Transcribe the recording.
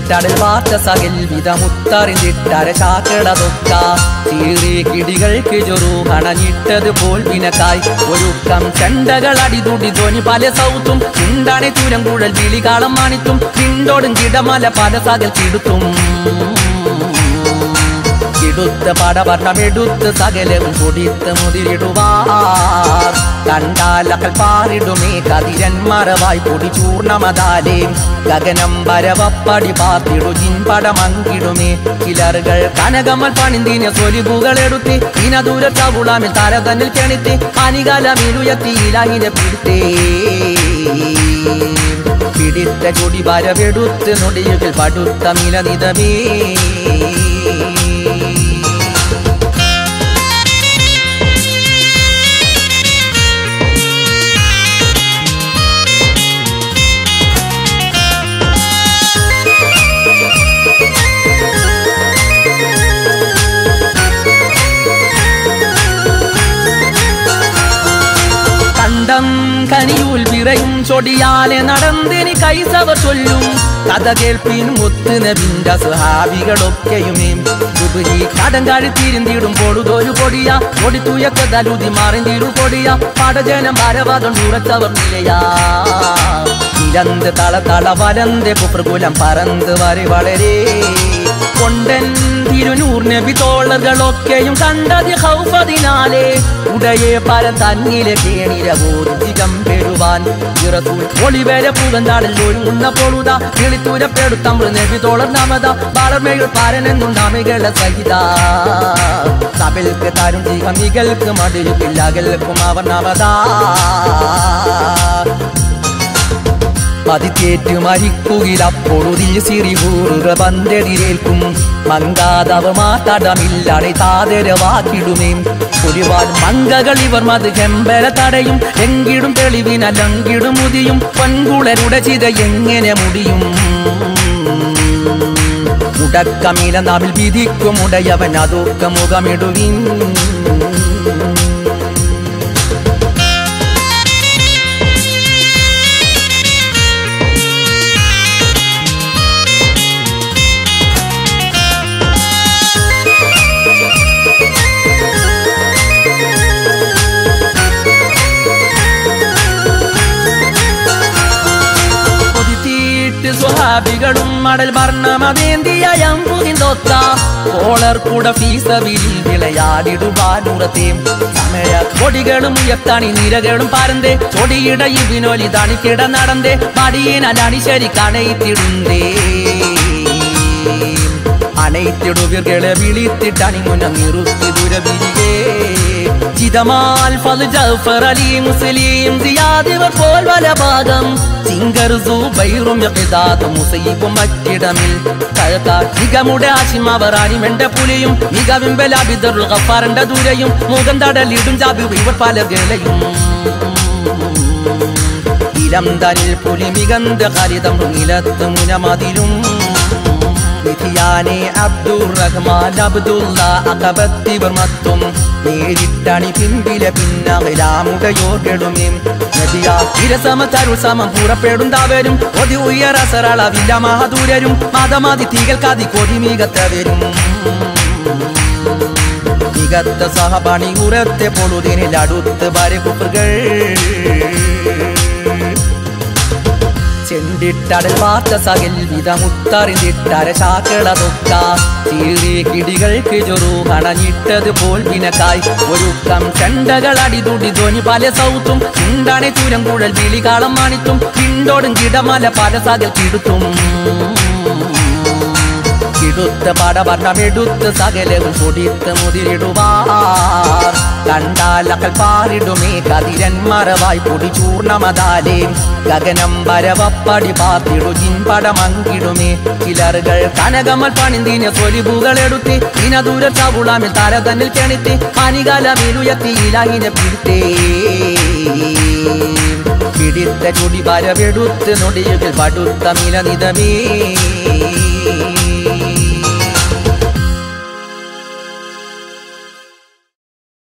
ചെണ്ടിട്ടടൽ വാർത്ത സകൽ വിധമുത്തറിഞ്ഞിട്ടര ചാക്കളതൊക്ക ചീറി കിടികൾക്ക് ചൊറു ഹണഞ്ഞിട്ടത് പോൽ വിനക്കായി ഒരുക്കം ചെണ്ടകൾ അടിതുടി ധ്വനി പല സൗത്തും ചുണ്ടാണെ ചൂരം കൂടൽ വിളികാളം മാണിത്തും ചിണ്ടോടും കിടമല പല സകൽ ചിടുത്തും കിടുത്ത് പടവർണമെടുത്ത് സകലവും പൊടിത്ത് മുതിരിടുവാർ കണ്ടാലക്കൽ പാറിടുമേ കതിരൻ മറവായി പൊടി ചൂർണമതാലേ ഗഗനം വരവപ്പടി പാർത്തിടു ജിൻപടമങ്കിടുമേ കിലറുകൾ കനകമൽ പണിന്തിന സ്വലിപുകളെടുത്ത് ഇന ദൂര ചവുളാമിൽ തല തന്നിൽ കെണിത്ത് അനികാലമിലുയർത്തി ഇലാഹിനെ പിടുത്തേ പിടിത്ത ചൊടി വരവെടുത്ത് നൊടിയുകൾ പടുത്ത മിലനിതമേ കണ്ടം കനിയൂൽ വിറയും ചൊടിയാലെ നടന്തിനി കൈസവർ ചൊല്ലും കഥ കേൾപ്പിൻ മുത്ത് നബിന്റെ സ്വഹാവികളൊക്കെയുമേ ദുബുരി കടം കഴുത്തിരുന്നിടും പൊടുതൊരു പൊടിയ പൊടി തുയക്ക ദലുതി മാറിന്തിരു പൊടിയ പടജനം ഭാരവാദം ഉറച്ചവർ നിലയാ നിരന്ത് തള തള വരന്ത് പുപ്രകുലം പറന്ത് വരെ വളരെ കൊണ്ടൻ തിരുനൂർ നബി തോളകളൊക്കെയും കണ്ടത് ഹൗഫതിനാലെ ഉടയെ പല തന്നിലെ കേണിരവോദികം പെരുവാൻ ഇറസൂൽ ഒളിവേര പൂവന്താടിൽ ഒരുങ്ങുന്ന പൊഴുത കിളിത്തൂരപ്പെടുത്തമ്പിൾ നബി തോളർ നമത ബാലമേകൾ പാരനെന്നും നാമികളെ സഹിത സബിൽക്ക് തരും ജീവമികൾക്ക് മടിയുകില്ലകൽക്കും അവർ നവതാ പതിത്തേറ്റു മരിക്കുകിലപ്പൊഴുതിൽ സിറികൂറുക പന്തെതിരേൽക്കും മങ്കാതവമാ തടമില്ലടை താതരവാക്കിടുമേ ഒരുപാട് മങ്കകൾ ഇവർ മത് കെമ്പല തടയും എങ്കിടും തെളിവിനലങ്കിടും മുതിയും പൊൻകുളരുടെ ചിത എങ്ങനെ മുടിയും ഉടക്കമില നാവിൽ വിധിക്കും ഉടയവൻ അതൊക്കെ മുഖമിടുവിൻ കൊതിത്തീട്ട് സ്വഹാബികളും മടൽ വർണ്ണമതേന്തിയമ്പുകിന്തൊത്ത കോളർ കൂട ഫീസവിൽ വിളയാടിടുവാനുറത്തേം സമയ കൊടികളും ഉയർത്താണി നിരകളും പാരന്തേ ചൊടിയിട ഇവിനോലി തണിക്കിട നടന്തേ മടിയനലണി ശരി കണയിത്തിടുന്നേ അണയിത്തിടുവിർകളെ വിളിത്തിട്ടണി മുന്ന നിറുത്തി ദുരവിരികേ ചിതമാൽ ഫൽ ജഫർ അലി മുസ്ലിം സിയാദിവർ പോൽ വല ഭാഗം സിംഗർ സുബൈറും യഖിദാത്ത് മുസൈബും മറ്റിടമിൽ മികമുടെ ആശിമ വറാനി മെണ്ട പുലിയും മികവിൻ ബലാബിദറുൽ ഗഫാറിന്റെ ദൂരയും മുഖം തടലിടും ജാബി ഇവർ പലകളെയും ഇലം തനിൽ പുലി മികന്ത ഹരിതം നിലത്ത് മുനമതിലും വിധിയാനെ അബ്ദുർ റഹ്മാൻ അബ്ദുള്ള അകബത്തിവർ മത്തും നേരിട്ടണി പിമ്പില പിന്നകലാമുടയോർക്കെടുമേ ഇരസമ തരുൾ സമം പുറപ്പെടും താവരും ഒതി ഉയര സരളവില്ല മഹദൂരരും മതമാതി തീകൽക്കാതി കൊടി മികത്തവരും മികത്ത സഹപണി ഉറത്തെ പൊളുതിനിൽ അടുത്ത് വരെ കുപ്പുകൾ ചെണ്ടിട്ടടൽ വാർത്ത സകൽ വിധമുത്തറിഞ്ഞിട്ടര ചാക്കളതൊക്ക ചീറി കിടികൾക്ക് ചൊറു ഹണഞ്ഞിട്ടത് പോൽ വിനക്കായി ഒരുക്കം ചെണ്ടകൾ അടിതുടി ധ്വനി പല സൗത്തും ചുണ്ടാണെ ചൂരം കൂടൽ വിളികാളം മാണിത്തും ചിണ്ടോടും കിടമല പല സകൽ കിടുത്തും കിടുത്ത് പടവർണമെടുത്ത് സകലവും പൊടിത്ത് മുതിരിടുവാർ കണ്ടാലക്കൽ പാറിടുമേ കതിരൻ മറവായി പൊടി ചൂർണമതാലേ ഗഗനം വരവപ്പടി പാർത്തിടു ജിൻപടമങ്കിടുമേ കിലറുകൾ കനകമൽ പണിന്തിന സ്വലിപുകളെടുത്ത് ഇന ദൂര ചവുളാമിൽ തല തന്നിൽ കെണിത്ത് അനികാലമിലുയർത്തി ഇലാഹിനെ പിടുത്തേ പിടിത്ത ചുടി വരവെടുത്ത് നൊടിയുകൾ പടുത്ത മിലനിതമേ